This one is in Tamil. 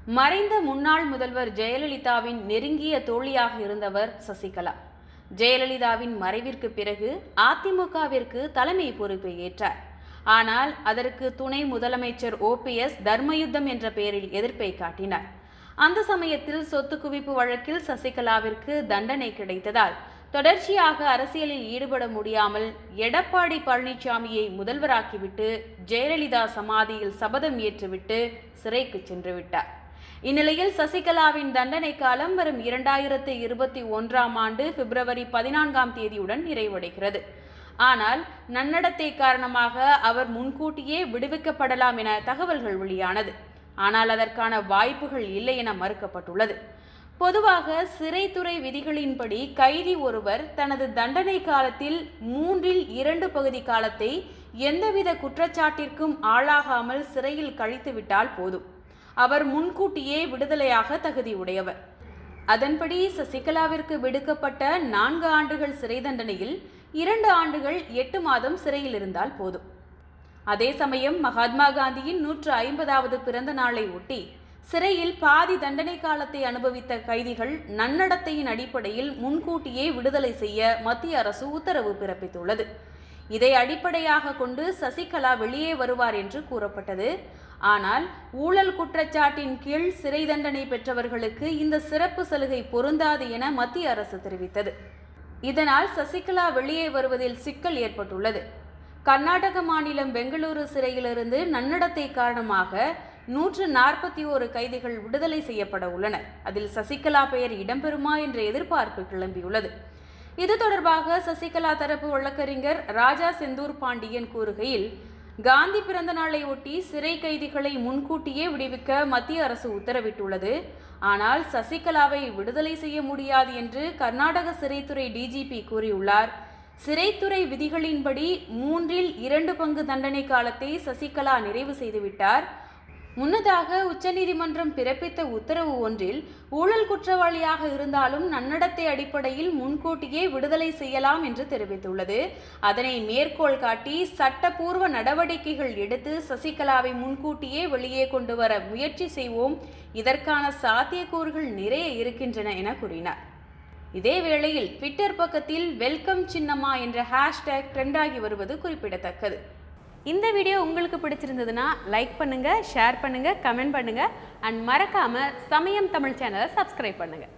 மறைந்த முன்னாள் முதல்வர் ஜெயலலிதாவின் நெருங்கிய தோழியாக இருந்தவர் சசிகலா ஜெயலலிதாவின் மறைவிற்கு பிறகு அதிமுகவிற்கு தலைமை பொறுப்பை ஏற்றார் ஆனால் அதற்கு துணை முதலமைச்சர் ஓபிஎஸ் தர்மயுத்தம் என்ற பெயரில் எதிர்ப்பை காட்டினார் அந்த சமயத்தில் சொத்து குவிப்பு வழக்கில் சசிகலாவிற்கு தண்டனை கிடைத்ததால் தொடர்ச்சியாக அரசியலில் ஈடுபட முடியாமல் எடப்பாடி பழனிசாமியை முதல்வராக்கிவிட்டு ஜெயலலிதா சமாதியில் சபதம் ஏற்றுவிட்டு சிறைக்கு சென்று விட்டார் இந்நிலையில் சசிகலாவின் தண்டனை காலம் வரும் இரண்டாயிரத்து இருபத்தி ஒன்றாம் ஆண்டு பிப்ரவரி பதினான்காம் தேதியுடன் நிறைவடைகிறது ஆனால் நன்னடத்தை காரணமாக அவர் முன்கூட்டியே விடுவிக்கப்படலாம் என தகவல்கள் வெளியானது ஆனால் அதற்கான வாய்ப்புகள் இல்லை என மறுக்கப்பட்டுள்ளது பொதுவாக சிறைத்துறை விதிகளின்படி கைதி ஒருவர் தனது தண்டனை காலத்தில் மூன்றில் இரண்டு பகுதி காலத்தை எந்தவித குற்றச்சாட்டிற்கும் ஆளாகாமல் சிறையில் கழித்துவிட்டால் போதும் அவர் முன்கூட்டியே விடுதலையாக தகுதியுடையவர் அதன்படி சசிகலாவிற்கு விடுக்கப்பட்ட நான்கு ஆண்டுகள் சிறை தண்டனையில் இரண்டு ஆண்டுகள் எட்டு மாதம் சிறையில் இருந்தால் போதும் அதே சமயம் மகாத்மா காந்தியின் நூற்று ஐம்பதாவது பிறந்த நாளை ஒட்டி சிறையில் பாதி தண்டனை காலத்தை அனுபவித்த கைதிகள் நன்னடத்தையின் அடிப்படையில் முன்கூட்டியே விடுதலை செய்ய மத்திய அரசு உத்தரவு பிறப்பித்துள்ளது இதை அடிப்படையாக கொண்டு சசிகலா வெளியே வருவார் என்று கூறப்பட்டது ஆனால் ஊழல் குற்றச்சாட்டின் கீழ் சிறை தண்டனை பெற்றவர்களுக்கு இந்த சிறப்பு சலுகை பொருந்தாது என மத்திய அரசு தெரிவித்தது இதனால் சசிகலா வெளியே வருவதில் சிக்கல் ஏற்பட்டுள்ளது கர்நாடக மாநிலம் பெங்களூரு சிறையிலிருந்து நன்னடத்தை காரணமாக நூற்று நாற்பத்தி ஓரு கைதிகள் விடுதலை செய்யப்பட உள்ளனர் அதில் சசிகலா பெயர் இடம்பெறுமா என்ற எதிர்பார்ப்பு கிளம்பியுள்ளது இது தொடர்பாக சசிகலா தரப்பு வழக்கறிஞர் ராஜா செந்தூர் பாண்டியன் கூறுகையில் காந்தி பிறந்த நாளை ஒட்டி சிறை கைதிகளை முன்கூட்டியே விடுவிக்க மத்திய அரசு உத்தரவிட்டுள்ளது ஆனால் சசிகலாவை விடுதலை செய்ய முடியாது என்று கர்நாடக சிறைத்துறை டிஜிபி கூறியுள்ளார் சிறைத்துறை விதிகளின்படி மூன்றில் இரண்டு பங்கு தண்டனை காலத்தை சசிகலா நிறைவு செய்துவிட்டார் முன்னதாக உச்சநீதிமன்றம் பிறப்பித்த உத்தரவு ஒன்றில் ஊழல் குற்றவாளியாக இருந்தாலும் நன்னடத்தை அடிப்படையில் முன்கூட்டியே விடுதலை செய்யலாம் என்று தெரிவித்துள்ளது அதனை மேற்கோள் காட்டி சட்டப்பூர்வ நடவடிக்கைகள் எடுத்து சசிகலாவை முன்கூட்டியே வெளியே கொண்டு வர முயற்சி செய்வோம் இதற்கான சாத்தியக்கூறுகள் நிறைய இருக்கின்றன என கூறினார் இதே வேளையில் ட்விட்டர் பக்கத்தில் வெல்கம் சின்னம்மா என்ற ஹேஷ்டேக் ட்ரெண்டாகி வருவது குறிப்பிடத்தக்கது இந்த வீடியோ உங்களுக்கு பிடிச்சிருந்ததுன்னா லைக் பண்ணுங்க ஷேர் பண்ணுங்க கமெண்ட் பண்ணுங்க அண்ட் மறக்காம சமயம் தமிழ் சேனலை சப்ஸ்கிரைப் பண்ணுங்க